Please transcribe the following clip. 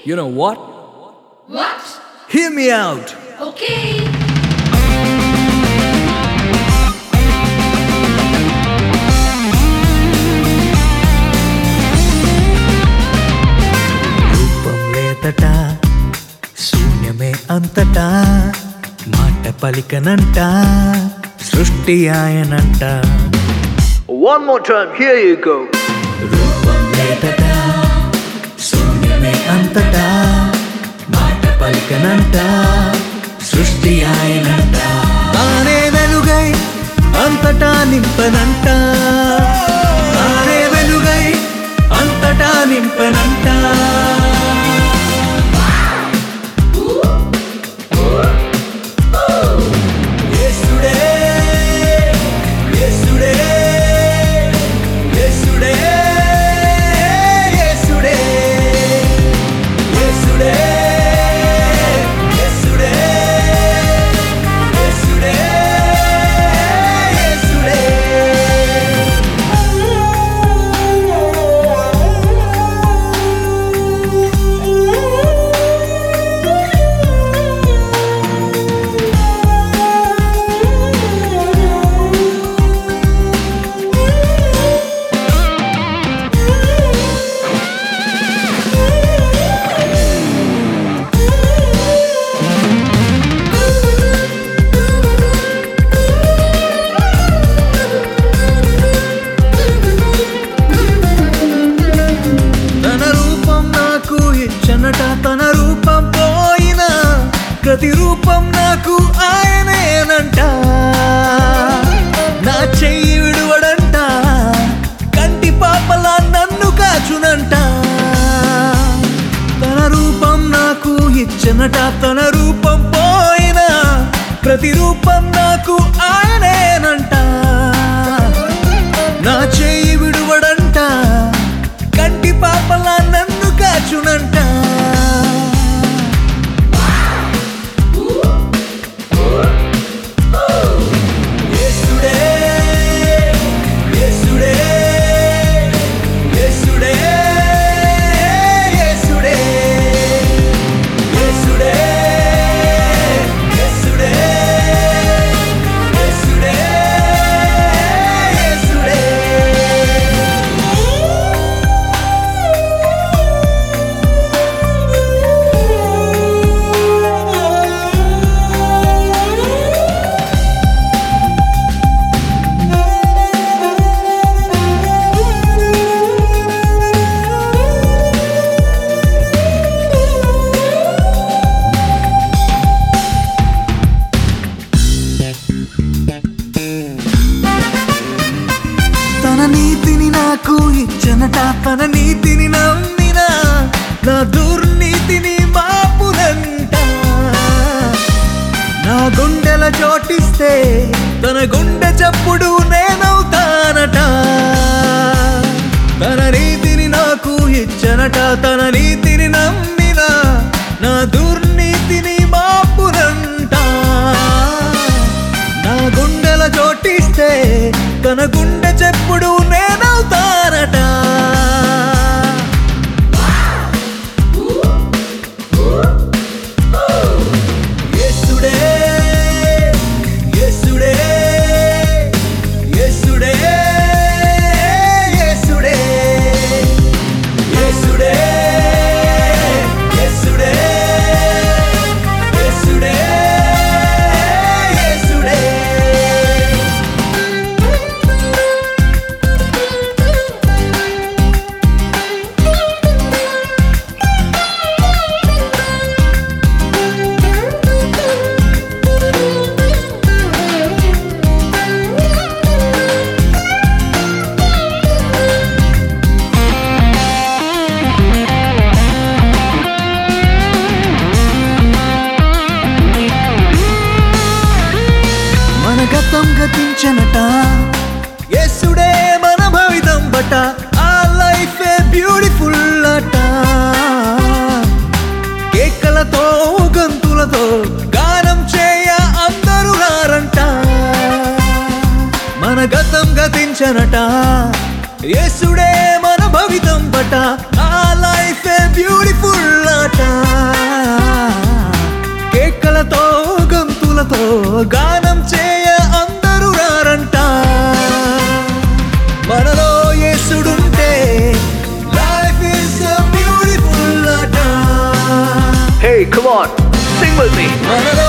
You know what? What? Hear me out. Okay. రూపం లేదట శూన్యమే అంతటా మాట పలికనంట సృష్టి ఆయనంట One more time, here you go. రూపం లేదట శూన్యమే అంతటా మాట పలికనంట సృష్టి ఆయనంట తానే వెలుగై అంతటా నింపనంట తానే వెలుగై అంతటా నింపనంట యేసుడే యేసుడే యేసుడే యేసుడే యేసుడే యేసుడే యేసుడే యేసుడే తన రూపం నాకు ఇచ్చనట తన రూపం పోయిన ప్రతి రూపం నాకు ఆయనేనంట నా చెయ్యి విడువడంట కంటి పాపలా నన్ను కాచునంట తన రూపం నాకు ఇచ్చనట తన రూపం పోయిన ప్రతి రూపం నాకు ఆయనేనంట నా చేయి విడువడంట కంటి పాపలా నన్ను కాచునంట యేసుడే యేసుడే యేసుడే యేసుడే యేసుడే యేసుడే యేసుడే యేసుడే తన నీతిని నాకు ఇచ్చనట తన నీతిని నమ్మిన నా దుర్నీతిని మాపునంట నా గుండెల చోటిస్తే తన గుండె చప్పుడు నేనవుతానట తన నీతిని నాకు ఇచ్చనట తన నీతిని నమ్మిన నా దుర్నీతిని మాపునంట నా గుండెల చోటిస్తే తన గుండె చెప్పుడు నేనవుతానట యేసుడే యేసుడే యేసుడే యేసుడే యేసుడే యేసుడే యేసుడే యేసుడే మన గతం గతించనట యేసుడే మన భవితం బట ఆ లైఫ్ బ్యూటిఫుల్ అట కేకలతో గంతులతో గానం చేయ అందరూ రారంట మన గతం గతించనట యేసుడే మన భవితం బట ఆ లైఫ్ బ్యూటిఫుల్ అట మన